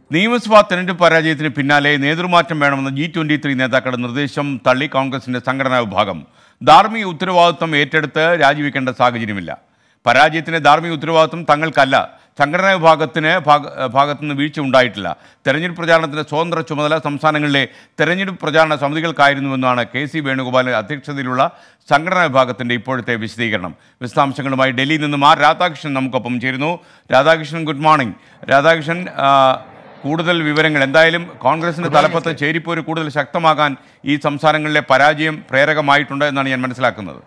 നിയമസഭാ തെരഞ്ഞെടുപ്പ് പരാജയത്തിന് പിന്നാലെ നേതൃമാറ്റം വേണമെന്ന ജി ട്വൻ്റി ത്രീ നേതാക്കളുടെ നിർദ്ദേശം തള്ളി കോൺഗ്രസിൻ്റെ സംഘടനാ വിഭാഗം ധാർമ്മിക ഉത്തരവാദിത്വം ഏറ്റെടുത്ത് രാജിവെക്കേണ്ട സാഹചര്യമില്ല പരാജയത്തിൻ്റെ ധാർമ്മിക ഉത്തരവാദിത്വം തങ്ങൾക്കല്ല സംഘടനാ വിഭാഗത്തിന് ഭാഗ ഭാഗത്തു നിന്ന് വീഴ്ച ഉണ്ടായിട്ടില്ല തെരഞ്ഞെടുപ്പ് പ്രചാരണത്തിൻ്റെ സ്വതന്ത്ര ചുമതല സംസ്ഥാനങ്ങളിലെ തെരഞ്ഞെടുപ്പ് പ്രചാരണ സമിതികൾക്കായിരുന്നുവെന്നാണ് കെ സി വേണുഗോപാലിൻ്റെ അധ്യക്ഷതയിലുള്ള സംഘടനാ വിഭാഗത്തിൻ്റെ ഇപ്പോഴത്തെ വിശദീകരണം വിശദാംശങ്ങളുമായി ഡൽഹിയിൽ നിന്നും ആർ രാധാകൃഷ്ണൻ നമുക്കൊപ്പം ചേരുന്നു രാധാകൃഷ്ണൻ ഗുഡ് മോർണിംഗ് രാധാകൃഷ്ണൻ ആ, കൂടുതൽ വിവരങ്ങൾ എന്തായാലും കോൺഗ്രസിന്റെ തലപ്പത്ത് ചേരിപ്പോര് കൂടുതൽ ശക്തമാകാൻ ഈ സംസ്ഥാനങ്ങളിലെ പരാജയം പ്രേരകമായിട്ടുണ്ട് എന്നാണ് ഞാൻ മനസ്സിലാക്കുന്നത്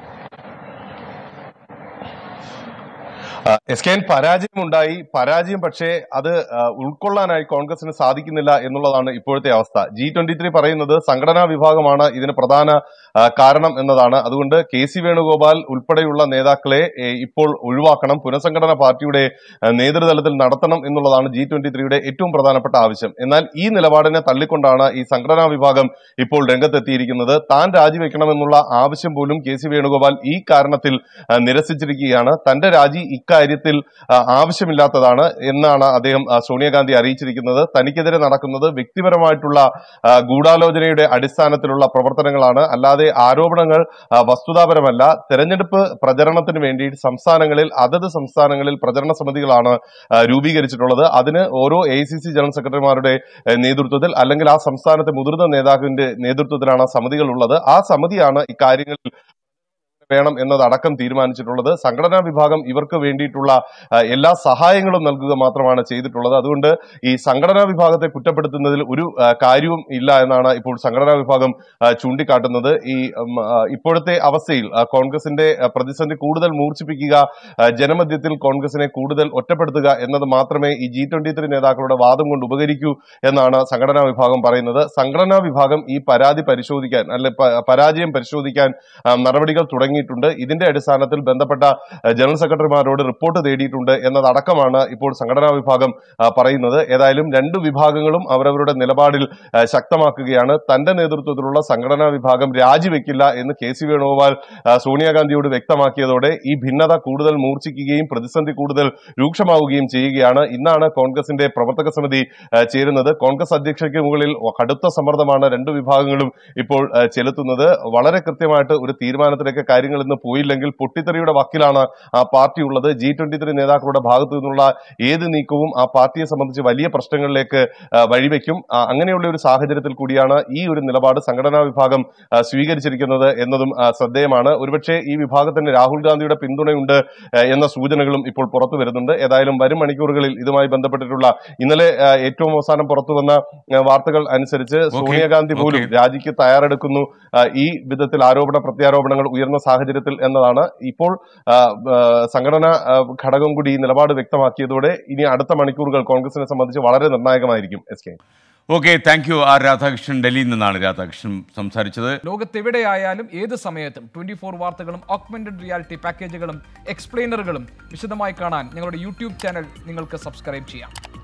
എസ് കെ എൻ പരാജയമുണ്ടായി പരാജയം പക്ഷേ അത് ആ, ഉൾക്കൊള്ളാനായി കോൺഗ്രസിന് സാധിക്കുന്നില്ല എന്നുള്ളതാണ് ഇപ്പോഴത്തെ അവസ്ഥ ജി ട്വന്റി ത്രീ പറയുന്നത് സംഘടനാ വിഭാഗമാണ് ഇതിന് പ്രധാന ആ, കാരണം എന്നതാണ് അതുകൊണ്ട് കെ സി വേണുഗോപാൽ ഉൾപ്പെടെയുള്ള നേതാക്കളെ ഏ, ഇപ്പോൾ ഒഴിവാക്കണം പുനഃസംഘടന പാർട്ടിയുടെ ആ, നേതൃതലത്തിൽ നടത്തണം എന്നുള്ളതാണ് ജി ട്വന്റി ത്രീയുടെ ഏറ്റവും പ്രധാനപ്പെട്ട ആവശ്യം എന്നാൽ ഈ നിലപാടിനെ തള്ളിക്കൊണ്ടാണ് ഈ സംഘടനാ വിഭാഗം ഇപ്പോൾ രംഗത്തെത്തിയിരിക്കുന്നത് താൻ രാജിവെക്കണമെന്നുള്ള ആവശ്യം പോലും കെ സി വേണുഗോപാൽ ഈ കാരണത്തിൽ ആ, നിരസിച്ചിരിക്കുകയാണ് തന്റെ രാജി ഇക്കാര്യത്തിൽ ആ, ആവശ്യമില്ലാത്തതാണ് എന്നാണ് അദ്ദേഹം ആ, സോണിയാഗാന്ധി അറിയിച്ചിരിക്കുന്നത് തനിക്കെതിരെ നടക്കുന്നത് വ്യക്തിപരമായിട്ടുള്ള ആ, ഗൂഢാലോചനയുടെ അടിസ്ഥാനത്തിലുള്ള പ്രവർത്തനങ്ങളാണ് അല്ലാതെ ആരോപണങ്ങൾ ആ, വസ്തുതാപരമല്ല തെരഞ്ഞെടുപ്പ് പ്രചരണത്തിന് വേണ്ടി സംസ്ഥാനങ്ങളിൽ അതത് സംസ്ഥാനങ്ങളിൽ പ്രചരണ സമിതികളാണ് ആ, രൂപീകരിച്ചിട്ടുള്ളത് അതിന് ഓരോ എ ജനറൽ സെക്രട്ടറിമാരുടെ ഏഹ്, നേതൃത്വത്തിൽ അല്ലെങ്കിൽ ആ സംസ്ഥാനത്തെ മുതിർന്ന നേതാവിന്റെ നേതൃത്വത്തിലാണ് ആ സമിതികൾ ഉള്ളത് ആ സമിതിയാണ് ഇക്കാര്യങ്ങളിൽ വേണം എന്നതടക്കം തീരുമാനിച്ചിട്ടുള്ളത് സംഘടനാ വിഭാഗം ഇവർക്ക് വേണ്ടിയിട്ടുള്ള ആ, എല്ലാ സഹായങ്ങളും നൽകുക മാത്രമാണ് ചെയ്തിട്ടുള്ളത് അതുകൊണ്ട് ഈ സംഘടനാ വിഭാഗത്തെ കുറ്റപ്പെടുത്തുന്നതിൽ ഒരു ആ, കാര്യവും ഇല്ല എന്നാണ് ഇപ്പോൾ സംഘടനാ വിഭാഗം ആ, ചൂണ്ടിക്കാട്ടുന്നത് ഈ ഉം, ആ, ഇപ്പോഴത്തെ അവസ്ഥയിൽ ആ, കോൺഗ്രസിന്റെ ആ, പ്രതിസന്ധി കൂടുതൽ മൂർച്ഛിപ്പിക്കുക ആ, ജനമധ്യത്തിൽ കോൺഗ്രസിനെ കൂടുതൽ ഒറ്റപ്പെടുത്തുക എന്നത് മാത്രമേ ഈ ജി ട്വന്റി ത്രീ നേതാക്കളുടെ വാദം കൊണ്ട് ഉപകരിക്കൂ എന്നാണ് സംഘടനാ വിഭാഗം പറയുന്നത് സംഘടനാ വിഭാഗം ഈ പരാതി പരിശോധിക്കാൻ അല്ലെ പ- പരാജയം പരിശോധിക്കാൻ ആ, നടപടികൾ തുടങ്ങിയിട്ടുണ്ട് ഇതിന്റെ അടിസ്ഥാനത്തിൽ ബന്ധപ്പെട്ട ആ, ജനറൽ സെക്രട്ടറിമാരോട് റിപ്പോർട്ട് തേടിയിട്ടുണ്ട് എന്നതടക്കമാണ് ഇപ്പോൾ സംഘടനാ വിഭാഗം ആ, പറയുന്നത് ഏതായാലും രണ്ടു വിഭാഗങ്ങളും അവരവരുടെ നിലപാടിൽ ആ, ശക്തമാക്കുകയാണ് തന്റെ നേതൃത്വത്തിലുള്ള സംഘടനാ വിഭാഗം രാജിവെക്കില്ല എന്ന് കെ സി വേണുഗോപാൽ ആ, സോണിയാഗാന്ധിയോട് വ്യക്തമാക്കിയതോടെ ഈ ഭിന്നത കൂടുതൽ മൂർച്ഛിക്കുകയും പ്രതിസന്ധി കൂടുതൽ രൂക്ഷമാവുകയും ചെയ്യുകയാണ് ഇന്നാണ് കോൺഗ്രസിന്റെ പ്രവർത്തക സമിതി ആ, ചേരുന്നത് കോൺഗ്രസ് അധ്യക്ഷയ്ക്ക് മുകളിൽ കടുത്ത സമ്മർദ്ദമാണ് രണ്ടു വിഭാഗങ്ങളും ഇപ്പോൾ ആ, ചെലുത്തുന്നത് വളരെ കൃത്യമായിട്ട് ഒരു തീരുമാനത്തിലേക്ക് കാര്യങ്ങൾ ഇന്ന് പോയില്ലെങ്കിൽ പൊട്ടിത്തെറിയുടെ വക്കിലാണ് ആ പാർട്ടി ഉള്ളത് ജി ട്വന്റി ത്രീ നേതാക്കളുടെ ഭാഗത്തു നിന്നുള്ള ഏത് നീക്കവും ആ പാർട്ടിയെ സംബന്ധിച്ച് വലിയ പ്രശ്നങ്ങളിലേക്ക് ആ, വഴിവെക്കും ആ, അങ്ങനെയുള്ള ഒരു സാഹചര്യത്തിൽ കൂടിയാണ് ഈ ഒരു നിലപാട് സംഘടനാ വിഭാഗം ആ, സ്വീകരിച്ചിരിക്കുന്നത് എന്നതും ആ, ശ്രദ്ധേയമാണ് ഒരുപക്ഷെ ഈ വിഭാഗത്തിന് രാഹുൽ ഗാന്ധിയുടെ പിന്തുണയുണ്ട് ആ, എന്ന സൂചനകളും ഇപ്പോൾ പുറത്തു വരുന്നുണ്ട് ഏതായാലും വരും മണിക്കൂറുകളിൽ ഇതുമായി ബന്ധപ്പെട്ടിട്ടുള്ള ഇന്നലെ ആ, ഏറ്റവും അവസാനം പുറത്തു വന്ന ആ, വാർത്തകൾ അനുസരിച്ച് സോണിയാഗാന്ധി പോലും Okay. രാജിക്ക് തയ്യാറെടുക്കുന്നു ആ, ഈ വിധത്തിൽ ആരോപണ പ്രത്യാരോപണങ്ങൾ ഉയർന്ന സാഹചര്യത്തിൽ എന്നതാണ് ഇപ്പോൾ ആ, ആ, സംഘടനാ ആ, ഘടകം കൂടി ഈ നിലപാട് വ്യക്തമാക്കിയതോടെ ഇനി അടുത്ത മണിക്കൂറുകൾ കോൺഗ്രസിനെ സംബന്ധിച്ച് വളരെ നിർണായകമായിരിക്കും S K okay thank you R Radhakrishnan ഡൽഹിയിൽ നിന്നാണ് രാധാകൃഷ്ണൻ സംസാരിച്ചത് ലോകത്തെവിടെയായാലും ഏത് സമയത്തും ട്വന്റി ഫോർ വാർത്തകളും ഓഗ്മെന്റഡ് റിയാലിറ്റി പാക്കേജുകളും എക്സ്പ്ലെയിനറുകളും വിശദമായി കാണാൻ ഞങ്ങളുടെ യൂട്യൂബ് ചാനൽ നിങ്ങൾക്ക് സബ്സ്ക്രൈബ് ചെയ്യാം